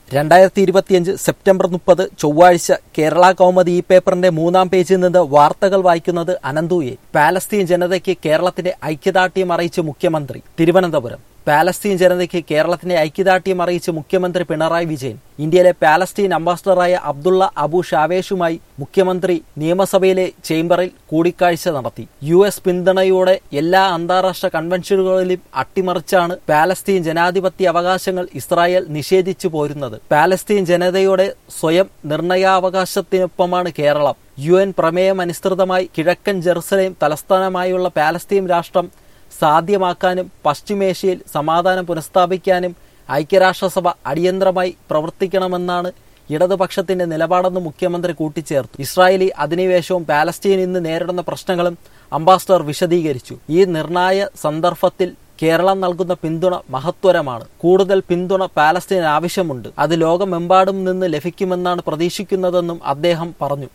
രണ്ടായിരത്തി ഇരുപത്തിയഞ്ച് സെപ്റ്റംബർ മുപ്പത് ചൊവ്വാഴ്ച കേരള കൗമുദി ഈ പേപ്പറിന്റെ മൂന്നാം പേജിൽ നിന്ന് വാർത്തകൾ വായിക്കുന്നത് അനന്തുയെ പാലസ്തീൻ ജനതയ്ക്ക് കേരളത്തിന്റെ ഐക്യദാർഢ്യം അറിയിച്ച് മുഖ്യമന്ത്രി തിരുവനന്തപുരം പാലസ്തീൻ ജനതയ്ക്ക് കേരളത്തിന്റെ ഐക്യദാർഢ്യം അറിയിച്ച് മുഖ്യമന്ത്രി പിണറായി വിജയൻ ഇന്ത്യയിലെ പാലസ്തീൻ അംബാസഡറായ അബ്ദുള്ള അബു ഷാവേഷുമായി മുഖ്യമന്ത്രി നിയമസഭയിലെ ചേംബറിൽ കൂടിക്കാഴ്ച നടത്തി യു എസ് പിന്തുണയോടെ എല്ലാ അന്താരാഷ്ട്ര കൺവെൻഷനുകളിലും അട്ടിമറിച്ചാണ് പാലസ്തീൻ ജനാധിപത്യ അവകാശങ്ങൾ ഇസ്രായേൽ നിഷേധിച്ചു പോരുന്നത് പാലസ്തീൻ ജനതയുടെ സ്വയം നിർണയാവകാശത്തിനൊപ്പമാണ് കേരളം യു എൻ പ്രമേയമനുസൃതമായി കിഴക്കൻ ജെറുസലേം തലസ്ഥാനമായുള്ള പാലസ്തീൻ രാഷ്ട്രം സാധ്യമാക്കാനും പശ്ചിമേഷ്യയിൽ സമാധാനം പുനഃസ്ഥാപിക്കാനും ഐക്യരാഷ്ട്രസഭ അടിയന്തരമായി പ്രവർത്തിക്കണമെന്നാണ് ഇടതുപക്ഷത്തിന്റെ നിലപാടെന്ന് മുഖ്യമന്ത്രി കൂട്ടിച്ചേർത്തു ഇസ്രായേലി അധിനിവേശവും പാലസ്തീൻ ഇന്ന് നേരിടുന്ന പ്രശ്നങ്ങളും അംബാസഡർ വിശദീകരിച്ചു ഈ നിർണായ സന്ദർഭത്തിൽ കേരളം നൽകുന്ന പിന്തുണ മഹത്വരമാണ് കൂടുതൽ പിന്തുണ പാലസ്തീൻ ആവശ്യമുണ്ട് അത് ലോകമെമ്പാടും നിന്ന് ലഭിക്കുമെന്നാണ് പ്രതീക്ഷിക്കുന്നതെന്നും അദ്ദേഹം പറഞ്ഞു